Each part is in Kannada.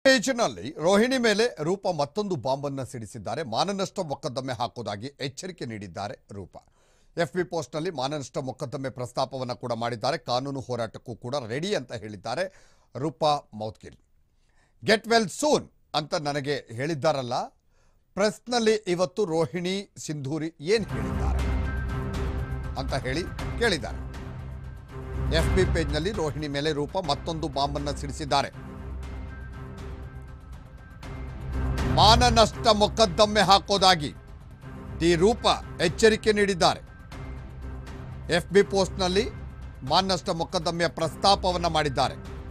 ಪೇಜ್ನಲ್ಲಿ ರೋಹಿಣಿ ಮೇಲೆ ರೂಪ ಮತ್ತೊಂದು ಬಾಂಬನ್ನು ಸಿಡಿಸಿದ್ದಾರೆ ಮಾನನಷ್ಟ ಮೊಕದ್ದಮೆ ಹಾಕುವುದಾಗಿ ಎಚ್ಚರಿಕೆ ನೀಡಿದ್ದಾರೆ ರೂಪ ಎಫ್ಬಿ ಪೋಸ್ಟ್ನಲ್ಲಿ ಮಾನನಷ್ಟ ಮೊಕದ್ದಮೆ ಪ್ರಸ್ತಾಪವನ್ನು ಕೂಡ ಮಾಡಿದ್ದಾರೆ ಕಾನೂನು ಹೋರಾಟಕ್ಕೂ ಕೂಡ ರೆಡಿ ಅಂತ ಹೇಳಿದ್ದಾರೆ Roopa Moudgil get well soon ಅಂತ ನನಗೆ ಹೇಳಿದ್ದಾರಲ್ಲ ಪ್ರೆಸ್ನಲ್ಲಿ ಇವತ್ತು ರೋಹಿಣಿ ಸಿಂಧೂರಿ ಏನು ಹೇಳಿದ್ದಾರೆ ಅಂತ ಹೇಳಿ ಕೇಳಿದ್ದಾರೆ ಎಫ್ ಬಿ ಪೇಜ್ನಲ್ಲಿ ರೋಹಿಣಿ ಮೇಲೆ ರೂಪ ಮತ್ತೊಂದು ಬಾಂಬನ್ನು ಸಿಡಿಸಿದ್ದಾರೆ ಮಾನನಷ್ಟ ಮೊಕದ್ದಮೆ ಹಾಕೋದಾಗಿ ಡಿ ರೂಪ ಎಚ್ಚರಿಕೆ ನೀಡಿದ್ದಾರೆ ಎಫ್ಬಿ ಪೋಸ್ಟ್ನಲ್ಲಿ ಮಾನನಷ್ಟ ಮೊಕದ್ದಮೆಯ ಪ್ರಸ್ತಾಪವನ್ನು ಮಾಡಿದ್ದಾರೆ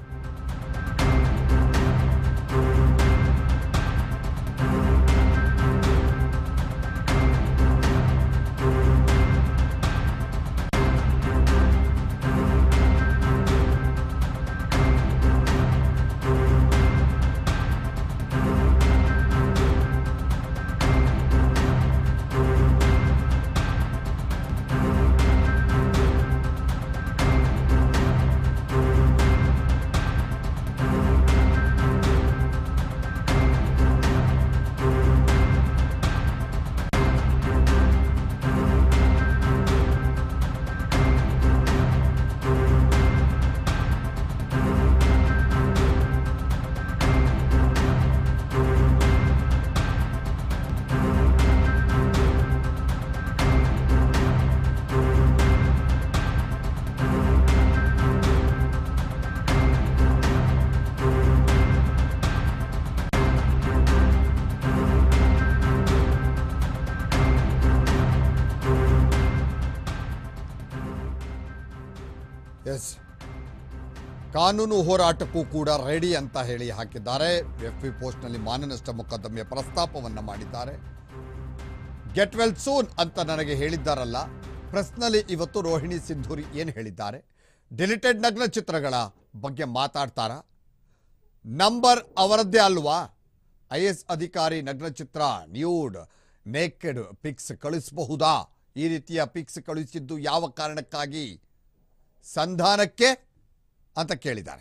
ಎಸ್ ಕಾನೂನು ಹೋರಾಟಕ್ಕೂ ಕೂಡ ರೆಡಿ ಅಂತ ಹೇಳಿ ಹಾಕಿದ್ದಾರೆ ಎಫ್ ಪಿ ಪೋಸ್ಟ್ನಲ್ಲಿ ಮಾನನಷ್ಟ ಮೊಕದ್ದಮೆಯ ಪ್ರಸ್ತಾಪವನ್ನು ಮಾಡಿದ್ದಾರೆ ಗೆಟ್ ವೆಲ್ ಸೂನ್ ಅಂತ ನನಗೆ ಹೇಳಿದ್ದಾರಲ್ಲ ಪ್ರೆಸ್ನಲ್ಲಿ ಇವತ್ತು ರೋಹಿಣಿ ಸಿಂಧೂರಿ ಏನು ಹೇಳಿದ್ದಾರೆ ಡಿಲಿಟೆಡ್ ನಗ್ನ ಚಿತ್ರಗಳ ಬಗ್ಗೆ ಮಾತಾಡ್ತಾರಾ ನಂಬರ್ ಅವರದ್ದೇ ಅಲ್ವಾ ಐ ಎಸ್ ಅಧಿಕಾರಿ ನಗ್ನಚಿತ್ರ ನ್ಯೂಡ್ ನೇಕೆಡ್ ಪಿಕ್ಸ್ ಕಳಿಸಬಹುದಾ ಈ ರೀತಿಯ ಪಿಕ್ಸ್ ಕಳುಹಿಸಿದ್ದು ಯಾವ ಕಾರಣಕ್ಕಾಗಿ ಸಂಧಾನಕ್ಕೆ ಅಂತ ಕೇಳಿದ್ದಾರೆ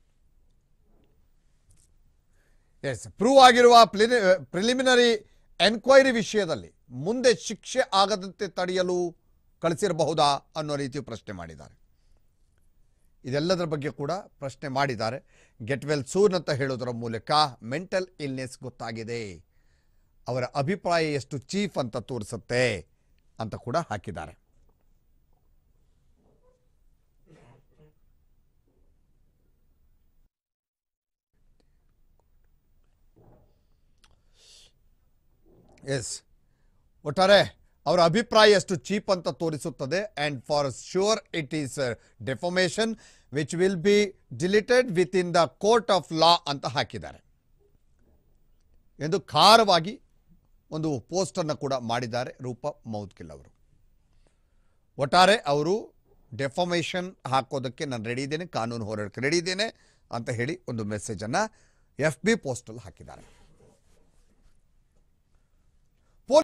ಎಸ್ ಪ್ರೂವ್ ಆಗಿರುವ ಪ್ರಿಲಿಮಿನರಿ ಎನ್ಕ್ವೈರಿ ವಿಷಯದಲ್ಲಿ ಮುಂದೆ ಶಿಕ್ಷೆ ಆಗದಂತೆ ತಡೆಯಲು ಕಳಿಸಿರಬಹುದಾ ಅನ್ನೋ ರೀತಿ ಪ್ರಶ್ನೆ ಮಾಡಿದ್ದಾರೆ ಇದೆಲ್ಲದರ ಬಗ್ಗೆ ಕೂಡ ಪ್ರಶ್ನೆ ಮಾಡಿದ್ದಾರೆ ಗೆಟ್ ವೆಲ್ ಸೂನ್ ಅಂತ ಹೇಳೋದರ ಮೂಲಕ ಮೆಂಟಲ್ ಇಲ್ನೆಸ್ ಗೊತ್ತಾಗಿದೆ ಅವರ ಅಭಿಪ್ರಾಯ ಎಷ್ಟು ಚೀಫ್ ಅಂತ ತೋರಿಸುತ್ತೆ ಅಂತ ಕೂಡ ಹಾಕಿದ್ದಾರೆ ಎಸ್ ಒಟ್ಟಾರೆ ಅವರ ಅಭಿಪ್ರಾಯ ಎಷ್ಟು ಚೀಪ್ ಅಂತ ತೋರಿಸುತ್ತದೆ and for sure it is defamation which will be deleted with in the court of law ಅಂತ ಹಾಕಿದ್ದಾರೆ ಎಂದು ಖಾರವಾಗಿ ಒಂದು ಪೋಸ್ಟನ್ನು ಕೂಡ ಮಾಡಿದ್ದಾರೆ ರೂಪ ಮೌದ್ಗಿಲ್ ಅವರು ಒಟ್ಟಾರೆ ಅವರು ಡೆಫಾಮೇಷನ್ ಹಾಕೋದಕ್ಕೆ ನಾನು ರೆಡಿ ಇದ್ದೇನೆ ಕಾನೂನು ಹೋರಾಟಕ್ಕೆ ರೆಡಿ ಇದ್ದೇನೆ ಅಂತ ಹೇಳಿ ಒಂದು ಮೆಸೇಜನ್ನು ಎಫ್ ಬಿ ಪೋಸ್ಟಲ್ಲಿ ಹಾಕಿದ್ದಾರೆ